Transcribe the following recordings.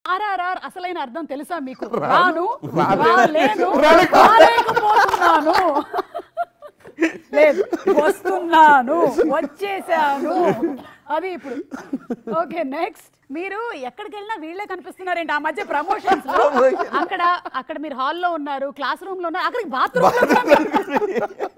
ఆర్ఆర్ఆర్ అసలైన అర్థం తెలుసా మీకు రాను రాలేను రాలేకపోతున్నాను లేదు వస్తున్నాను వచ్చేసాను అది ఇప్పుడు ఓకే నెక్స్ట్ మీరు ఎక్కడికి వెళ్ళినా వీళ్ళే కనిపిస్తున్నారేంటి ఆ మధ్య ప్రమోషన్స్ అక్కడ అక్కడ మీరు హాల్లో ఉన్నారు క్లాస్ రూమ్ లో ఉన్నారు అక్కడికి బాత్రూమ్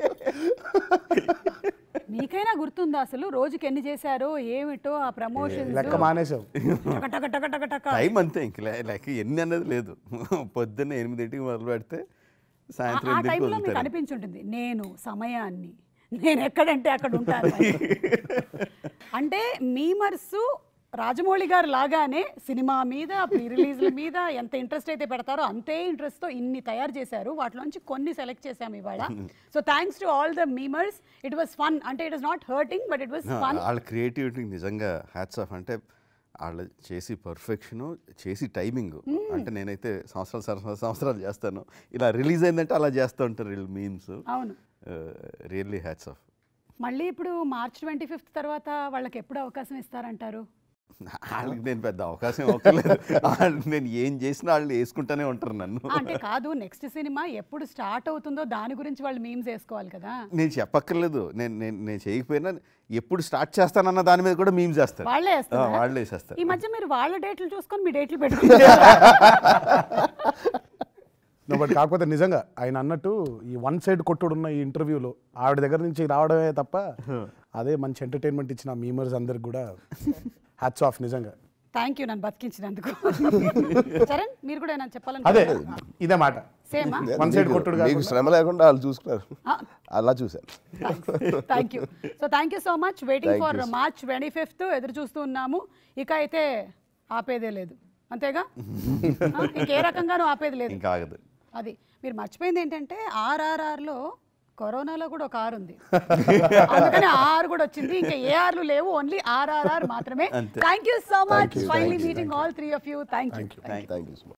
మీకైనా గుర్తుందా అసలు రోజుకి ఎన్ని చేశారో ఏమిటో ఆ ప్రమోషన్స్ లెక్క మానేసావు టక టక టక టక టక టైం అంతే ఇంక లే- లేక ఎన్ని అన్నది లేదు పొద్దున్న ఎనిమిదింటికి మొదలు పెడితే ఆ- సాయంత్రం ఆ ఎనిమిదింటికి టైంలో మీకు వదులుతారు అనిపించుంటుంది నేను సమయాన్ని నేను ఎక్కడంటే అక్కడ ఉంటాను అని. అంటే మీమర్స్ రాజమౌళి గారు లాగానే సినిమా మీద ప్రీ రిలీజ్ల మీద ఎంత ఇంట్రెస్ట్ అయితే పెడతారో అంతే ఇంట్రెస్ట్ తో ఇన్ని తయారు చేశారు వాటిలోంచి కొన్ని సెలెక్ట్ చేశాము ఇవాళ so thanks to all the memers it was fun అంటే it is not hurting but it was fun వాళ్ళ క్రియేటివిటీ నిజంగా హ్యాట్స్ ఆఫ్ అంటే వాళ్ళు చేసి పర్ఫెక్షను చేసి టైమింగ్ అంటే నేనైతే సంవత్సరాలు సంవత్సరాలు సంవత్సరాలు చేస్తాను ఇలా రిలీజ్ అయిందంటే అలా చేస్తూ ఉంటారు వీళ్ళు మీమ్స్ అవును రియల్లీ హ్యాట్స్ ఆఫ్ మళ్ళీ ఇప్పుడు మార్చ్ ట్వంటీ ఫిఫ్త్ తర్వాత వాళ్ళకి ఎప్పుడు అవకాశం ఇస్తారంటారు వాళ్ళకి నేను పెద్ద అవకాశం ఇవ్వలేదు వాళ్ళు నేను ఏం చేసినా వాళ్ళు వేసుకుంటానే ఉంటారు నన్ను అంటే కాదు నెక్స్ట్ సినిమా ఎప్పుడు స్టార్ట్ అవుతుందో దాని గురించి వాళ్ళు మీమ్స్ వేసుకోవాలి కదా నేను చెప్పక్కర్లేదు నేను నేను నేను చేయకపోయినా ఎప్పుడు స్టార్ట్ చేస్తానన్న దాని మీద కూడా మీమ్స్ చేస్తారు వాళ్ళే ఆ, వేస్తారా? వాళ్ళే వేసేస్తారు ఈ మధ్య మీరు వాళ్ళ డేట్లు చూసుకొని మీ డేట్లు పెట్టుకుంటారు నువ్వు బట్ కాకపోతే నిజంగా ఆయన అన్నట్టు ఈ వన్ సైడ్ కొట్టుడు ఉన్న ఈ ఇంటర్వ్యూలో ఆవిడ దగ్గర నుంచి రావడమే తప్ప అదే మంచి ఎంటర్టైన్మెంట్ ఇచ్చిన మీమర్స్ అందరికి కూడా హ్యాట్స్ ఆఫ్ నిజంగా థ్యాంక్ యూ నన్ను బతికించినందుకు చరణ్ మీరు కూడా ఏమైనా అదే చెప్పాలని ఇదే మాట సేమా One side మీకు- కొట్టుడు మీకు కాకుండా. శ్రమ లేకుండా వాళ్ళు చూసుకున్నారు అలా చూశాను thank you so thank you so much waiting Thank for you, sir. March twenty fifth ఎదురు చూస్తూ ఉన్నాము ఇక అయితే ఆపేదే లేదు అంతేగా ఆ, ఇంకే రకంగానూ ఆపేది లేదు ఇంకా ఆగదు అది మీరు మర్చిపోయింది ఏంటంటే ఆర్ఆర్ఆర్లో కరోనాలో కూడా ఒక ఆర్ ఉంది అందుకని ఆర్ కూడా వచ్చింది ఇంకా ఏ ఆర్లు లేవు ఓన్లీ ఆర్ఆర్ఆర్ మాత్రమే thank you so much you, finally thank you, meeting all three of you thank you thank you so much